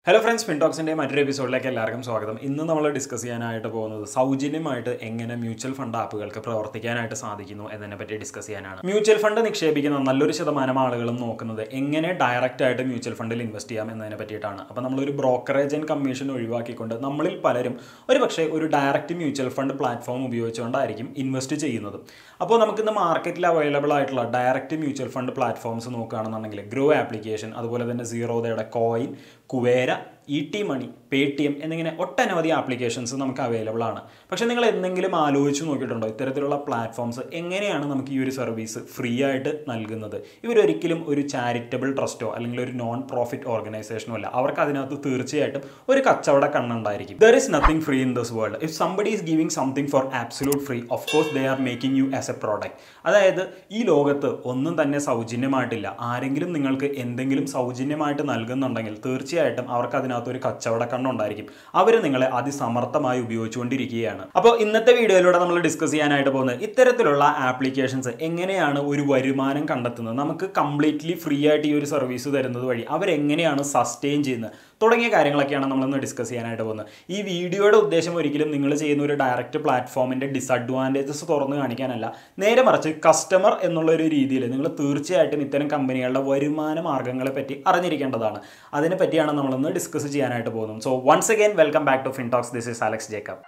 hello friends ഫിൻടോക്സിൻ്റെ മറ്റൊരു എപ്പിസോഡിലേക്ക് എല്ലാവർക്കും സ്വാഗതം ഇന്ന് നമ്മൾ ഡിസ്കസ് ചെയ്യാനായിട്ട് പോകുന്നത് സൗജന്യമായിട്ട് എങ്ങനെ മ്യൂച്വൽ ഫണ്ട് ആപ്പുകൾക്ക് പ്രവർത്തിക്കാനായിട്ട് സാധിക്കുന്നു എന്നതിനെ പറ്റി ഡിസ്കസ് ചെയ്യാനാണ് മ്യൂച്വൽ ഫണ്ട് നിക്ഷേപിക്കുന്ന നല്ലൊരു ശതമാനം ആളുകളും നോക്കുന്നത് എങ്ങനെ ഡയറക്റ്റ് ആയിട്ട് മ്യൂച്വൽ ഫണ്ടിൽ ഇൻവെസ്റ്റ് ചെയ്യാം എന്നതിനെ പറ്റിയിട്ടാണ് അപ്പോൾ നമ്മളൊരു ബ്രോക്കറേജ് ആൻഡ് കമ്മീഷൻ ഒഴിവാക്കിക്കൊണ്ട് നമ്മളിൽ പലരും ഒരു പക്ഷേ ഒരു ഡയറക്റ്റ് മ്യൂച്വൽ ഫണ്ട് പ്ലാറ്റ്ഫോം ഉപയോഗിച്ചുകൊണ്ടായിരിക്കും ഇൻവെസ്റ്റ് ചെയ്യുന്നത് അപ്പോൾ നമുക്കിന്ന് മാർക്കറ്റിൽ അവൈലബിൾ ആയിട്ടുള്ള ഡയറക്റ്റ് മ്യൂച്വൽ ഫണ്ട് പ്ലാറ്റ്ഫോംസ് നോക്കുകയാണെന്നുണ്ടെങ്കിൽ ഗ്രോ ആപ്ലിക്കേഷൻ അതുപോലെ തന്നെ സീറോദയുടെ Coin Kuvera E T Money Paytm എന്നിങ്ങനെ ഒട്ടനവധി ആപ്ലിക്കേഷൻസ് നമുക്ക് അവൈലബിൾ ആണ് പക്ഷേ നിങ്ങൾ എന്തെങ്കിലും ആലോചിച്ച് നോക്കിയിട്ടുണ്ടോ ഇത്തരത്തിലുള്ള പ്ലാറ്റ്ഫോംസ് എങ്ങനെയാണ് നമുക്ക് ഈ ഒരു സർവീസ് ഫ്രീ ആയിട്ട് നൽകുന്നത് ഇവരൊരിക്കലും ഒരു ചാരിറ്റബിൾ ട്രസ്റ്റോ അല്ലെങ്കിൽ ഒരു നോൺ പ്രോഫിറ്റ് ഓർഗനൈസേഷനോ അല്ല അവർക്ക് അതിനകത്ത് തീർച്ചയായിട്ടും ഒരു കച്ചവട കണ്ണുണ്ടായിരിക്കും there is nothing free in this world if somebody is giving something for absolute free of course they are making you as a product അതായത് ഈ ലോകത്ത് ഒന്നും തന്നെ സൗജന്യമായിട്ടില്ല ആരെങ്കിലും നിങ്ങൾക്ക് എന്തെങ്കിലും സൗജന്യമായിട്ട് നൽകുന്നുണ്ടെങ്കിൽ തീർച്ചയായിട്ടും അവർക്ക് അതിനകത്ത് ഒരു കച്ചവട കണ്ണുണ്ടായിരിക്കും അവർ നിങ്ങളെ അതിസമർത്ഥമായി ഉപയോഗിച്ചുകൊണ്ടിരിക്കുകയാണ് അപ്പോൾ ഇന്നത്തെ വീഡിയോയിലൂടെ നമ്മൾ ഡിസ്കസ് ചെയ്യാനായിട്ട് പോകുന്നത് ഇത്തരത്തിലുള്ള ആപ്ലിക്കേഷൻസ് എങ്ങനെയാണ് ഒരു വരുമാനം കണ്ടെത്തുന്നത് നമുക്ക് കംപ്ലീറ്റ്ലി ഫ്രീ ആയിട്ട് ഈ ഒരു സർവീസ് തരുന്നത് വഴി അവരെങ്ങനെയാണ് സസ്റ്റെയിൻ ചെയ്യുന്നത് തുടങ്ങിയ കാര്യങ്ങളൊക്കെയാണ് നമ്മളിന്ന് ഡിസ്കസ് ചെയ്യാനായിട്ട് പോകുന്നത് ഈ വീഡിയോയുടെ ഉദ്ദേശം ഒരിക്കലും നിങ്ങൾ ചെയ്യുന്ന ഒരു ഡയറക്റ്റ് പ്ലാറ്റ്ഫോമിൻ്റെ ഡിസഡ്വാൻറ്റേജസ് തുറന്ന് കാണിക്കാനല്ല നേരെ മറിച്ച് കസ്റ്റമർ എന്നുള്ള ഒരു രീതിയിൽ നിങ്ങൾ തീർച്ചയായിട്ടും ഇത്തരം കമ്പനികളുടെ വരുമാന മാർഗ്ഗങ്ങളെ പറ്റി അറിഞ്ഞിരിക്കേണ്ടതാണ് അതിനെ പറ്റിയാണ് നമ്മളിന്ന് ഡിസ്കസ് ചെയ്യാനായിട്ട് പോകുന്നത് so once again welcome back to Fintalks this is Alex Jacob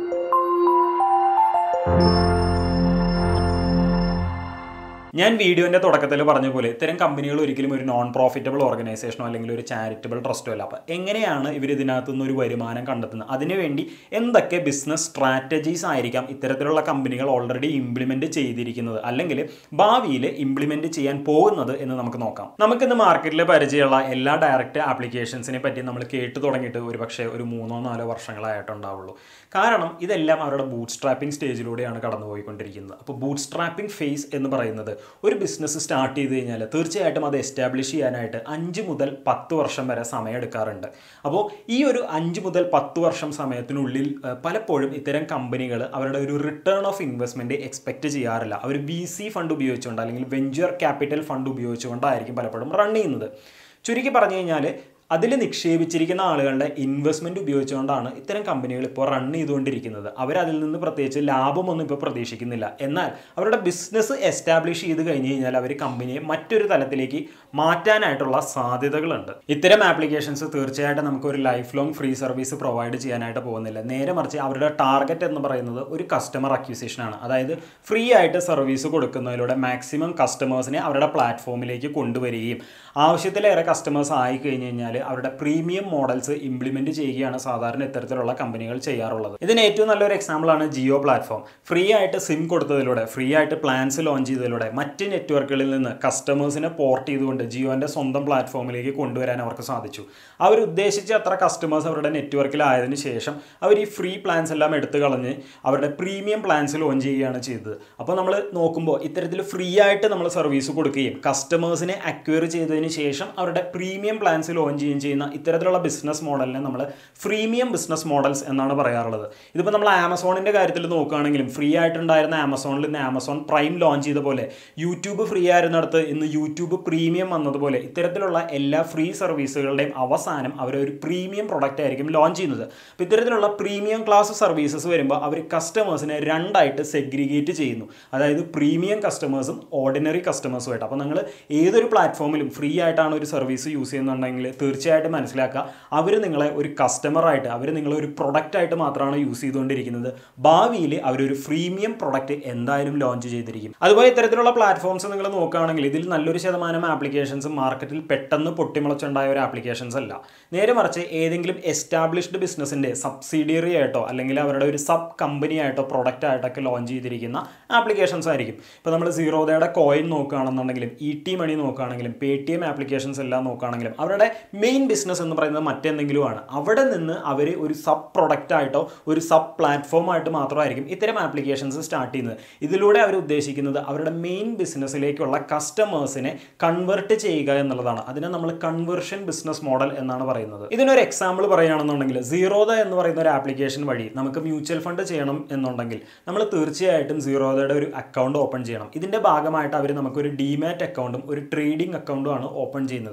ഞാൻ വീഡിയോൻ്റെ തുടക്കത്തിൽ പറഞ്ഞ പോലെ ഇത്തരം കമ്പനികൾ ഒരിക്കലും ഒരു നോൺ പ്രോഫിറ്റബിൾ ഓർഗനൈസേഷനോ അല്ലെങ്കിൽ ഒരു ചാരിറ്റബിൾ ട്രസ്റ്റോ അല്ല അപ്പോൾ എങ്ങനെയാണ് ഇവർ ഇതിനകത്തു നിന്ന് ഒരു വരുമാനം കണ്ടെത്തുന്നത് അതിനുവേണ്ടി എന്തൊക്കെ ബിസിനസ് സ്ട്രാറ്റജീസ് ആയിരിക്കാം ഇത്തരത്തിലുള്ള കമ്പനികൾ ഓൾറെഡി ഇംപ്ലിമെൻറ്റ് ചെയ്തിരിക്കുന്നത് അല്ലെങ്കിൽ ഭാവിയിൽ ഇംപ്ലിമെൻറ്റ് ചെയ്യാൻ പോകുന്നത് എന്ന് നമുക്ക് നോക്കാം നമുക്കിന്ന് മാർക്കറ്റിൽ പരിചയമുള്ള എല്ലാ ഡയറക്റ്റ് ആപ്ലിക്കേഷൻസിനെ പറ്റി നമ്മൾ കേട്ട് തുടങ്ങിയിട്ട് ഒരു പക്ഷേ ഒരു മൂന്നോ നാലോ വർഷങ്ങളായിട്ടുണ്ടാവുള്ളൂ കാരണം ഇതെല്ലാം അവരുടെ ബൂട്ട് സ്ട്രാപ്പിംഗ് സ്റ്റേജിലൂടെയാണ് കടന്നുപോയിക്കൊണ്ടിരിക്കുന്നത് അപ്പോൾ ബൂട്ട് സ്ട്രാപ്പിംഗ് ഫേസ് എന്ന് പറയുന്നത് ഒരു ബിസിനസ് സ്റ്റാർട്ട് ചെയ്ത് കഴിഞ്ഞാൽ തീർച്ചയായിട്ടും അത് എസ്റ്റാബ്ലിഷ് ചെയ്യാനായിട്ട് അഞ്ച് മുതൽ പത്ത് വർഷം വരെ സമയം എടുക്കാറുണ്ട് അപ്പോൾ ഈ ഒരു അഞ്ച് മുതൽ പത്ത് വർഷം സമയത്തിനുള്ളിൽ ഏഹ്, പലപ്പോഴും ഇത്തരം കമ്പനികൾ അവരുടെ ഒരു റിട്ടേൺ ഓഫ് ഇൻവെസ്റ്റ്മെൻറ്റ് എക്സ്പെക്റ്റ് ചെയ്യാറില്ല അവർ വി സി ഫണ്ട് ഉപയോഗിച്ചുകൊണ്ട് അല്ലെങ്കിൽ വെഞ്ചർ ക്യാപിറ്റൽ ഫണ്ട് ഉപയോഗിച്ചുകൊണ്ടായിരിക്കും പലപ്പോഴും റൺ ചെയ്യുന്നത് ചുരുക്കി പറഞ്ഞു കഴിഞ്ഞാൽ അതിൽ നിക്ഷേപിച്ചിരിക്കുന്ന ആളുകളുടെ ഇൻവെസ്റ്റ്മെൻറ്റ് ഉപയോഗിച്ചുകൊണ്ടാണ് ഇത്തരം കമ്പനികൾ ഇപ്പോൾ റൺ ചെയ്തുകൊണ്ടിരിക്കുന്നത് അവരതിൽ നിന്ന് പ്രത്യേകിച്ച് ലാഭമൊന്നും ഇപ്പോൾ പ്രതീക്ഷിക്കുന്നില്ല എന്നാൽ അവരുടെ ബിസിനസ് എസ്റ്റാബ്ലിഷ് ചെയ്ത് കഴിഞ്ഞ് കഴിഞ്ഞാൽ അവർ കമ്പനിയെ മറ്റൊരു തലത്തിലേക്ക് മാറ്റാനായിട്ടുള്ള സാധ്യതകളുണ്ട് ഇത്തരം ആപ്ലിക്കേഷൻസ് തീർച്ചയായിട്ടും നമുക്ക് ഒരു life long free service provide ചെയ്യാനായിട്ട് പോകുന്നില്ല നേരെ മറിച്ച് അവരുടെ ടാർഗറ്റ് എന്ന് പറയുന്നത് ഒരു കസ്റ്റമർ അക്വിസിഷൻ ആണ് അതായത് ഫ്രീ ആയിട്ട് സർവീസ് കൊടുക്കുന്നതിലൂടെ മാക്സിമം കസ്റ്റമേഴ്സിനെ അവരുടെ പ്ലാറ്റ്ഫോമിലേക്ക് കൊണ്ടുവരികയും ആവശ്യത്തിലേറെ കസ്റ്റമേഴ്സ് ആയി കഴിഞ്ഞ് കഴിഞ്ഞാൽ അവരുടെ പ്രീമിയം മോഡൽസ് ഇംപ്ലിമെൻറ്റ് ചെയ്യുകയാണ് സാധാരണ ഇത്തരത്തിലുള്ള കമ്പനികൾ ചെയ്യാറുള്ളത് ഇതിന് ഏറ്റവും നല്ലൊരു എക്സാമ്പിളാണ് ജിയോ പ്ലാറ്റ്ഫോം ഫ്രീ ആയിട്ട് സിം കൊടുത്തതിലൂടെ ഫ്രീ ആയിട്ട് പ്ലാൻസ് ലോഞ്ച് ചെയ്തതിലൂടെ മറ്റ് നെറ്റ്വർക്കുകളിൽ നിന്ന് കസ്റ്റമേഴ്സിനെ പോർട്ട് ചെയ്തുകൊണ്ട് ജിയോൻ്റെ സ്വന്തം പ്ലാറ്റ്ഫോമിലേക്ക് കൊണ്ടുവരാൻ അവർക്ക് സാധിച്ചു അവർ ഉദ്ദേശിച്ച അത്ര കസ്റ്റമേഴ്സ് അവരുടെ നെറ്റ്വർക്കിലായതിനു ശേഷം അവർ ഈ ഫ്രീ പ്ലാൻസ് എല്ലാം എടുത്തു കളഞ്ഞ് അവരുടെ പ്രീമിയം പ്ലാൻസ് ലോഞ്ച് ചെയ്യുകയാണ് ചെയ്തത് അപ്പോൾ നമ്മൾ നോക്കുമ്പോൾ ഇത്തരത്തിൽ ഫ്രീ ആയിട്ട് നമ്മൾ സർവീസ് കൊടുക്കുകയും കസ്റ്റമേഴ്സിനെ അക്വയർ ചെയ്തതിന് ശേഷം അവരുടെ പ്രീമിയം പ്ലാൻസ് ലോഞ്ച് ചെയ്യുകയും ചെയ്യുന്ന ഇത്തരത്തിലുള്ള ബിസിനസ് മോഡലിനെ നമ്മൾ ഫ്രീമിയം ബിസിനസ് മോഡൽസ് എന്നാണ് പറയാറുള്ളത് ഇതിപ്പോൾ നമ്മൾ ആമസോണിൻ്റെ കാര്യത്തിൽ നോക്കുകയാണെങ്കിലും ഫ്രീ ആയിട്ടുണ്ടായിരുന്ന ആമസോണിൽ നിന്ന് ആമസോൺ പ്രൈം ലോഞ്ച് ചെയ്ത പോലെ യൂട്യൂബ് ഫ്രീ ആയിരുന്നിടത്ത് ഇന്ന് യൂട്യൂബ് പ്രീമിയം വന്നതുപോലെ ഇത്തരത്തിലുള്ള എല്ലാ ഫ്രീ സർവീസുകളുടെയും അവസാനം അവർ ഒരു പ്രീമിയം പ്രൊഡക്റ്റ് ആയിരിക്കും ലോഞ്ച് ചെയ്യുന്നത് അപ്പോൾ ഇത്തരത്തിലുള്ള പ്രീമിയം ക്ലാസ് സർവീസസ് വരുമ്പോൾ അവർ കസ്റ്റമേഴ്സിനെ രണ്ടായിട്ട് സെഗ്രിഗേറ്റ് ചെയ്യുന്നു അതായത് പ്രീമിയം കസ്റ്റമേഴ്സും ഓർഡിനറി കസ്റ്റമേഴ്സുമായിട്ട് അപ്പോൾ നിങ്ങൾ ഏതൊരു പ്ലാറ്റ്ഫോമിലും ഫ്രീ ആയിട്ടാണ് ഒരു സർവീസ് യൂസ് ചെയ്യുന്നുണ്ടെങ്കിൽ തീർച്ചയായിട്ടും മനസ്സിലാക്കുക അവർ നിങ്ങളെ ഒരു കസ്റ്റമറായിട്ട് അവർ നിങ്ങളെ ഒരു പ്രൊഡക്റ്റ് ആയിട്ട് മാത്രമാണ് യൂസ് ചെയ്തുകൊണ്ടിരിക്കുന്നത് ഭാവിയിൽ അവരൊരു പ്രീമിയം പ്രൊഡക്റ്റ് എന്തായാലും ലോഞ്ച് ചെയ്തിരിക്കും അതുപോലെ ഇത്തരത്തിലുള്ള പ്ലാറ്റ്ഫോംസ് നിങ്ങൾ നോക്കുകയാണെങ്കിൽ ഇതിൽ നല്ലൊരു ശതമാനം ആപ്ലിക്കേഷൻസ് മാർക്കറ്റിൽ പെട്ടെന്ന് പൊട്ടിമുളച്ചുണ്ടായ ഒരു ആപ്ലിക്കേഷൻസ് അല്ല നേരെ മറിച്ച് ഏതെങ്കിലും എസ്റ്റാബ്ലിഷ്ഡ് ബിസിനസ്സിൻ്റെ സബ്സിഡിയറി ആയിട്ടോ അല്ലെങ്കിൽ അവരുടെ ഒരു സബ് കമ്പനി ആയിട്ടോ പ്രൊഡക്റ്റ് ആയിട്ടൊക്കെ ലോഞ്ച് ചെയ്തിരിക്കുന്ന ആപ്ലിക്കേഷൻസ് ആയിരിക്കും ഇപ്പോൾ നമ്മൾ സീറോദയുടെ കോയിൻ നോക്കുകയാണെന്നുണ്ടെങ്കിലും ഇ ടി മണി നോക്കുകയാണെങ്കിലും പേ ടി എം ആപ്ലിക്കേഷൻസ് എല്ലാം നോക്കുകയാണെങ്കിലും അവരുടെ മെയിൻ ബിസിനസ് എന്ന് പറയുന്നത് മറ്റെന്തെങ്കിലും ആണ് അവിടെ നിന്ന് അവർ ഒരു സബ് പ്രൊഡക്റ്റ് ആയിട്ടോ ഒരു സബ് പ്ലാറ്റ്ഫോം ആയിട്ട് മാത്രമായിരിക്കും ഇത്തരം ആപ്ലിക്കേഷൻസ് സ്റ്റാർട്ട് ചെയ്യുന്നത് ഇതിലൂടെ അവർ ഉദ്ദേശിക്കുന്നത് അവരുടെ മെയിൻ ബിസിനസ്സിലേക്കുള്ള കസ്റ്റമേഴ്സിനെ കൺവേർട്ട് ചെയ്യുക എന്നുള്ളതാണ് അതിനെ നമ്മൾ കൺവേർഷൻ ബിസിനസ് മോഡൽ എന്നാണ് പറയുന്നത് ഇതിനൊരു എക്സാമ്പിൾ പറയുകയാണെന്നുണ്ടെങ്കിൽ സീറോദ എന്ന് പറയുന്ന ഒരു ആപ്ലിക്കേഷൻ വഴി നമുക്ക് മ്യൂച്വൽ ഫണ്ട് ചെയ്യണം എന്നുണ്ടെങ്കിൽ നമ്മൾ തീർച്ചയായിട്ടും സീറോദയുടെ ഒരു അക്കൗണ്ട് ഓപ്പൺ ചെയ്യണം ഇതിൻ്റെ ഭാഗമായിട്ട് അവർ നമുക്കൊരു ഡിമാറ്റ് അക്കൗണ്ടും ഒരു ട്രേഡിംഗ് അക്കൗണ്ടും ആണ് ഓപ്പൺ ചെയ്യുന്നത്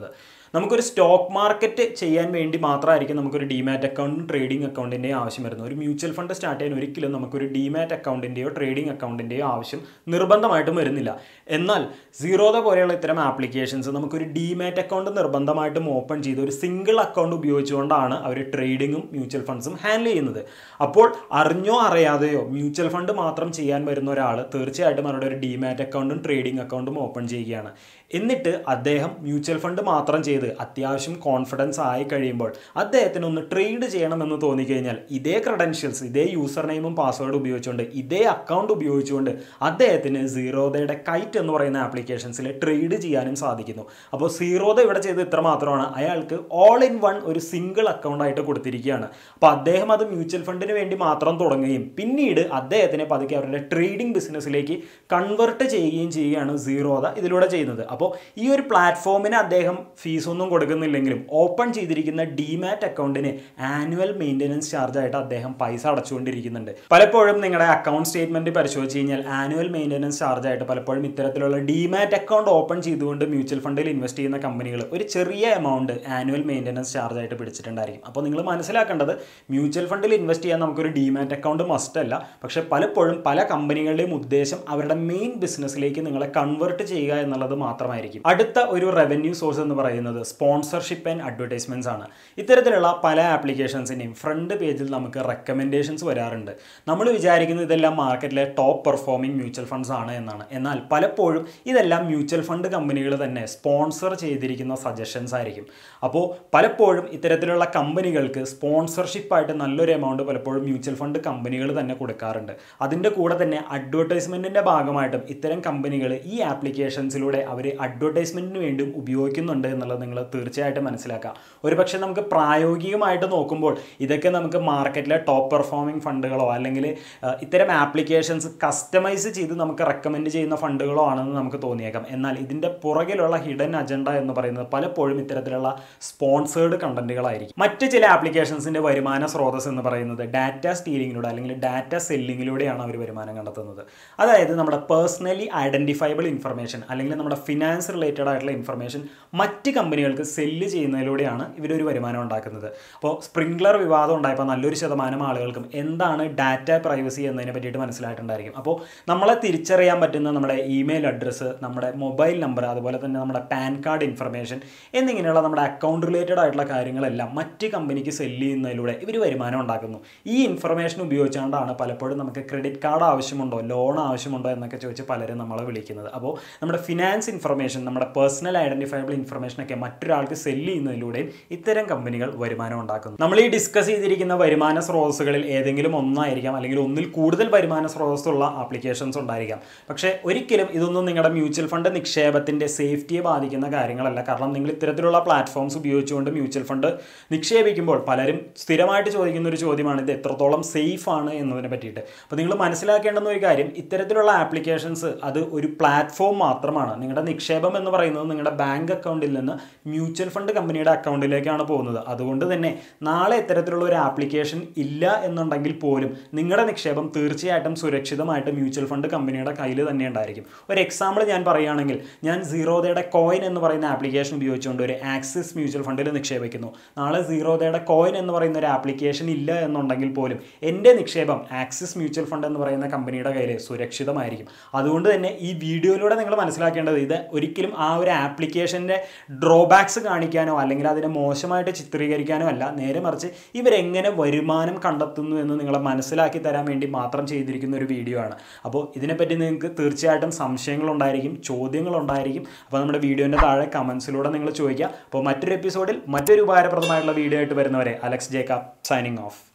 നമുക്കൊരു സ്റ്റോക്ക് മാർക്കറ്റ് ചെയ്യാൻ വേണ്ടി മാത്രമായിരിക്കും നമുക്കൊരു ഡിമാറ്റ് അക്കൗണ്ടും ട്രേഡിംഗ് അക്കൗണ്ടിൻ്റെയും ആവശ്യം വരുന്നത് ഒരു മ്യൂച്വൽ ഫണ്ട് സ്റ്റാർട്ട് ചെയ്യാൻ ഒരിക്കലും നമുക്കൊരു ഡിമാറ്റ് അക്കൗണ്ടിൻ്റെയോ ട്രേഡിംഗ് അക്കൗണ്ടിൻ്റെയോ ആവശ്യം നിർബന്ധമായിട്ടും വരുന്നില്ല എന്നാൽ സീറോദ പോലെയുള്ള ഇത്തരം ആപ്ലിക്കേഷൻസ് നമുക്കൊരു ഡിമാറ്റ് അക്കൗണ്ട് നിർബന്ധമായിട്ടും ഓപ്പൺ ചെയ്ത് ഒരു സിംഗിൾ അക്കൗണ്ട് ഉപയോഗിച്ചുകൊണ്ടാണ് അവർ ട്രേഡിങ്ങും മ്യൂച്വൽ ഫണ്ട്സും ഹാൻഡിൽ ചെയ്യുന്നത് അപ്പോൾ അറിഞ്ഞോ അറിയാതെയോ മ്യൂച്വൽ ഫണ്ട് മാത്രം ചെയ്യാൻ വരുന്ന ഒരാൾ തീർച്ചയായിട്ടും അവരുടെ ഒരു ഡിമാറ്റ് അക്കൗണ്ടും ട്രേഡിംഗ് അക്കൗണ്ടും ഓപ്പൺ ചെയ്യുകയാണ് എന്നിട്ട് അദ്ദേഹം മ്യൂച്വൽ ഫണ്ട് മാത്രം ചെയ്ത് അത്യാവശ്യം കോൺഫിഡൻസ് ആയി കഴിയുമ്പോൾ അദ്ദേഹത്തിന് ഒന്ന് ട്രേഡ് ചെയ്യണമെന്ന് തോന്നിക്കഴിഞ്ഞാൽ ഇതേ ക്രെഡൻഷ്യൽസ് ഇതേ യൂസർ നെയിമും പാസ്വേഡ് ഉപയോഗിച്ചുകൊണ്ട് ഇതേ അക്കൗണ്ട് ഉപയോഗിച്ചുകൊണ്ട് അദ്ദേഹത്തിന് സീറോദയുടെ കൈറ്റ് എന്ന് പറയുന്ന ആപ്ലിക്കേഷൻസിൽ ട്രേഡ് ചെയ്യാനും സാധിക്കുന്നു അപ്പോൾ സീറോദ ഇവിടെ ചെയ്ത് ഇത്ര മാത്രമാണ് അയാൾക്ക് ഓൾ ഇൻ വൺ ഒരു സിംഗിൾ അക്കൗണ്ട് ആയിട്ട് കൊടുത്തിരിക്കുകയാണ് അപ്പോൾ അദ്ദേഹം അത് മ്യൂച്വൽ ഫണ്ടിന് വേണ്ടി മാത്രം തുടങ്ങുകയും പിന്നീട് അദ്ദേഹത്തിനെ പതുക്കെ അവരുടെ ട്രേഡിംഗ് ബിസിനസ്സിലേക്ക് കൺവെർട്ട് ചെയ്യുകയും ചെയ്യുകയാണ് സീറോദ ഇതിലൂടെ ചെയ്യുന്നത് അപ്പോൾ ഈ ഒരു പ്ലാറ്റ്ഫോമിന് അദ്ദേഹം ഫീസൊന്നും കൊടുക്കുന്നില്ലെങ്കിലും ഓപ്പൺ ചെയ്തിരിക്കുന്ന ഡിമാറ്റ് അക്കൗണ്ടിന് ആനുവൽ മെയിൻ്റനൻസ് ചാർജ് ആയിട്ട് അദ്ദേഹം പൈസ അടച്ചുകൊണ്ടിരിക്കുന്നുണ്ട് പലപ്പോഴും നിങ്ങളുടെ അക്കൗണ്ട് സ്റ്റേറ്റ്മെന്റ് പരിശോധിച്ച് കഴിഞ്ഞാൽ ആനുവൽ മെയിൻ്റനൻസ് ചാർജ് ആയിട്ട് പലപ്പോഴും ഇത്തരത്തിലുള്ള ഡിമാറ്റ് അക്കൗണ്ട് ഓപ്പൺ ചെയ്തുകൊണ്ട് മ്യൂച്വൽ ഫണ്ടിൽ ഇൻവെസ്റ്റ് ചെയ്യുന്ന കമ്പനികൾ ഒരു ചെറിയ എമൗണ്ട് ആനുവൽ മെയിൻ്റനൻസ് ചാർജ് ആയിട്ട് പിടിച്ചിട്ടുണ്ടായിരിക്കും അപ്പോൾ നിങ്ങൾ മനസ്സിലാക്കേണ്ടത് മ്യൂച്വൽ ഫണ്ടിൽ ഇൻവെസ്റ്റ് ചെയ്യാൻ നമുക്കൊരു ഡിമാറ്റ് അക്കൗണ്ട് മസ്റ്റ് അല്ല പക്ഷേ പലപ്പോഴും പല കമ്പനികളുടെയും ഉദ്ദേശം അവരുടെ മെയിൻ ബിസിനസ്സിലേക്ക് നിങ്ങളെ കൺവെർട്ട് ചെയ്യുക എന്നുള്ളത് മാത്രമായിരിക്കും അടുത്ത ഒരു റവന്യൂ സോഴ്സ് എന്ന് പറയുന്നത് സ്പോൺസർഷിപ്പ് ആൻഡ് അഡ്വർടൈസ്മെന്റ്സ് ആണ് ഇത്തരത്തിലുള്ള പല ആപ്ലിക്കേഷൻസിൻ്റെയും ഫ്രണ്ട് പേജിൽ നമുക്ക് റെക്കമെൻഡേഷൻസ് വരാറുണ്ട് നമ്മൾ വിചാരിക്കുന്നത് ഇതെല്ലാം മാർക്കറ്റിലെ ടോപ്പ് പെർഫോമിംഗ് മ്യൂച്വൽ ഫണ്ട്സ് ആണ് എന്നാണ് എന്നാൽ പലപ്പോഴും ഇതെല്ലാം മ്യൂച്വൽ ഫണ്ട് കമ്പനികൾ തന്നെ സ്പോൺസർ ചെയ്തിരിക്കുന്ന സജഷൻസ് ആയിരിക്കും അപ്പോൾ പലപ്പോഴും ഇത്തരത്തിലുള്ള കമ്പനികൾക്ക് സ്പോൺസർഷിപ്പായിട്ട് നല്ലൊരു എമൗണ്ട് പലപ്പോഴും മ്യൂച്വൽ ഫണ്ട് കമ്പനികൾ തന്നെ കൊടുക്കാറുണ്ട് അതിൻ്റെ കൂടെ തന്നെ അഡ്വർടൈസ്മെൻറ്റിൻ്റെ ഭാഗമായിട്ടും ഇത്തരം കമ്പനികൾ ഈ ആപ്ലിക്കേഷൻസിലൂടെ അവർ അഡ്വർടൈസ്മെൻറ്റിന് വേണ്ടിയും ഉപയോഗിക്കുന്നുണ്ട് എന്നുള്ളത് നിങ്ങൾ തീർച്ചയായിട്ടും മനസ്സിലാക്കുക ഒരുപക്ഷെ നമുക്ക് പ്രായോഗികമായിട്ട് നോക്കുമ്പോൾ ഇതൊക്കെ നമുക്ക് മാർക്കറ്റിലെ ടോപ്പ് പെർഫോമിംഗ് ഫണ്ടുകളോ അല്ലെങ്കിൽ അഹ്, ഇത്തരം ആപ്ലിക്കേഷൻസ് കസ്റ്റമൈസ് ചെയ്ത് നമുക്ക് റെക്കമെൻഡ് ചെയ്യുന്ന ഫണ്ടുകളോ ആണെന്ന് നമുക്ക് തോന്നിയേക്കാം എന്നാൽ ഇതിൻ്റെ പുറകിലുള്ള ഹിഡൻ അജണ്ട എന്ന് പറയുന്നത് പലപ്പോഴും ഇത്തരത്തിലുള്ള സ്പോൺസേർഡ് കണ്ടന്റുകളായിരിക്കും മറ്റ് ചില ആപ്ലിക്കേഷൻസിൻ്റെ വരുമാന സ്രോതസ് എന്ന് പറയുന്നത് ഡാറ്റ സ്റ്റീലിങ്ങിലൂടെ അല്ലെങ്കിൽ ഡാറ്റ സെല്ലിങ്ങിലൂടെയാണ് അവർ വരുമാനം കണ്ടെത്തുന്നത് അതായത് നമ്മുടെ പേഴ്സണലി ഐഡൻറ്റിഫൈബിൾ ഇൻഫർമേഷൻ അല്ലെങ്കിൽ നമ്മുടെ ഫിനാൻസ് റിലേറ്റഡ് ആയിട്ടുള്ള ഇൻഫർമേഷൻ മറ്റ് കമ്പനികൾക്ക് സെല്ല് ചെയ്യുന്നതിലൂടെയാണ് ഇവരൊരു വരുമാനം ഉണ്ടാക്കുന്നത് അപ്പോൾ സ്പ്രിംഗ്ലർ വിവാദം ഉണ്ടായപ്പോൾ നല്ലൊരു ശതമാനം ആളുകൾക്കും എന്താണ് ഡാറ്റ പ്രൈവസി എന്നതിനെ പറ്റിയിട്ട് മനസ്സിലായിട്ടുണ്ടായിരിക്കും അപ്പോൾ നമ്മളെ തിരിച്ചറിയാൻ പറ്റുന്ന നമ്മുടെ ഇമെയിൽ അഡ്രസ്സ് നമ്മുടെ മൊബൈൽ നമ്പർ അതുപോലെ തന്നെ നമ്മുടെ പാൻ കാർഡ് ഇൻഫർമേഷൻ എന്നിങ്ങനെയുള്ള നമ്മുടെ അക്കൗണ്ട് റിലേറ്റഡ് ആയിട്ടുള്ള കാര്യങ്ങളെല്ലാം മറ്റ് കമ്പനിക്ക് സെല്ല് ചെയ്യുന്നതിലൂടെ ഇവർ വരുമാനം ഉണ്ടാക്കുന്നു ഈ ഇൻഫർമേഷൻ ഉപയോഗിച്ചുകൊണ്ടാണ് പലപ്പോഴും നമുക്ക് ക്രെഡിറ്റ് കാർഡ് ആവശ്യമുണ്ടോ ലോൺ ആവശ്യമുണ്ടോ എന്നൊക്കെ ചോദിച്ച് പലരും നമ്മളെ വിളിക്കുന്നത് അപ്പോൾ നമ്മുടെ ഫിനാൻസ് ഇൻഫർമേഷൻ നമ്മുടെ പേഴ്സണൽ ഐഡൻറ്റിഫയബിൾ ഇൻഫർമേഷൻ ഒക്കെ മറ്റൊരാൾക്ക് സെല്ല് ചെയ്യുന്നതിലൂടെയും ഇത്തരം കമ്പനികൾ വരുമാനം ഉണ്ടാക്കുന്നു നമ്മൾ ഈ ഡിസ്കസ് ചെയ്തിരിക്കുന്ന വരുമാന സ്രോതസ്സുകളിൽ ഏതെങ്കിലും ഒന്നായിരിക്കാം അല്ലെങ്കിൽ ഒന്നിൽ കൂടുതൽ വരുമാന സ്രോതസ്സുള്ള ആപ്ലിക്കേഷൻസ് ഉണ്ടായിരിക്കാം പക്ഷേ ഒരിക്കലും ഇതൊന്നും നിങ്ങളുടെ മ്യൂച്വൽ ഫണ്ട് നിക്ഷേപത്തിൻ്റെ സേഫ്റ്റിയെ ബാധിക്കുന്ന കാര്യങ്ങളല്ല കാരണം നിങ്ങൾ ഇത്തരത്തിലുള്ള പ്ലാറ്റ്ഫോംസ് ഉപയോഗിച്ചുകൊണ്ട് മ്യൂച്വൽ ഫണ്ട് നിക്ഷേപിക്കുമ്പോൾ പലരും സ്ഥിരമായിട്ട് ചോദിക്കുന്ന ഒരു ചോദ്യമാണ് ഇത് എത്രത്തോളം സേഫ് ആണ് എന്നതിനെ പറ്റിയിട്ട് അപ്പോൾ നിങ്ങൾ മനസ്സിലാക്കേണ്ടുന്ന ഒരു കാര്യം ഇത്തരത്തിലുള്ള ആപ്ലിക്കേഷൻസ് അത് ഒരു പ്ലാറ്റ്ഫോം മാത്രമാണ് നിങ്ങളുടെ നിക്ഷേപം എന്ന് പറയുന്നത് നിങ്ങളുടെ ബാങ്ക് അക്കൗണ്ടിൽ നിന്ന് മ്യൂച്വൽ ഫണ്ട് കമ്പനിയുടെ അക്കൗണ്ടിലേക്കാണ് പോകുന്നത് അതുകൊണ്ട് തന്നെ നാളെ ഇത്തരത്തിലുള്ള ഒരു ആപ്ലിക്കേഷൻ ഇല്ല എന്നുണ്ടെങ്കിൽ പോലും നിങ്ങളുടെ നിക്ഷേപം തീർച്ചയായിട്ടും സുരക്ഷിതമായിട്ട് മ്യൂച്വൽ ഫണ്ട് കമ്പനിയുടെ കയ്യിൽ തന്നെ ഉണ്ടായിരിക്കും ഒരു എക്സാമ്പിൾ ഞാൻ പറയുകയാണെങ്കിൽ ഞാൻ സീറോദയുടെ കോയിൻ എന്ന് പറയുന്ന ആപ്ലിക്കേഷൻ ഉപയോഗിച്ചുകൊണ്ട് ഒരു ആക്സിസ് മ്യൂച്വൽ ഫണ്ടിൽ നിക്ഷേപിക്കുന്നു നാളെ സീറോദയുടെ കോയിൻ എന്ന് പറയുന്ന ഒരു ആപ്ലിക്കേഷൻ ഇല്ല എന്നുണ്ടെങ്കിൽ പോലും എൻ്റെ നിക്ഷേപം ആക്സിസ് മ്യൂച്വൽ ഫണ്ട് എന്ന് പറയുന്ന കമ്പനിയുടെ കയ്യിൽ സുരക്ഷിതമായിരിക്കും അതുകൊണ്ട് തന്നെ ഈ വീഡിയോയിലൂടെ നിങ്ങൾ മനസ്സിലാക്കേണ്ടത് ഇത് ഒരിക്കലും ആ ഒരു ആപ്ലിക്കേഷൻ്റെ ഡ്രോബാക്സ് കാണിക്കാനോ അല്ലെങ്കിൽ അതിനെ മോശമായിട്ട് ചിത്രീകരിക്കാനോ അല്ല നേരെ മറിച്ച് ഇവരെങ്ങനെ വരുമാനം കണ്ടെത്തുന്നു എന്ന് നിങ്ങളെ മനസ്സിലാക്കി തരാൻ വേണ്ടി മാത്രം ചെയ്തിരിക്കുന്ന ഒരു വീഡിയോ ആണ് അപ്പോൾ ഇതിനെപ്പറ്റി നിങ്ങൾക്ക് തീർച്ചയായിട്ടും സംശയങ്ങളുണ്ടായിരിക്കും ചോദ്യങ്ങളുണ്ടായിരിക്കും അപ്പോൾ നമ്മുടെ വീഡിയോൻ്റെ താഴെ കമൻസിലൂടെ നിങ്ങൾ ചോദിക്കുക അപ്പോൾ മറ്റൊരു എപ്പിസോഡിൽ മറ്റൊരു ഉപകാരപ്രദമായിട്ടുള്ള വീഡിയോ ആയിട്ട് വരുന്നവരെ അലക്സ് ജേക്കബ് സൈനിങ് ഓഫ്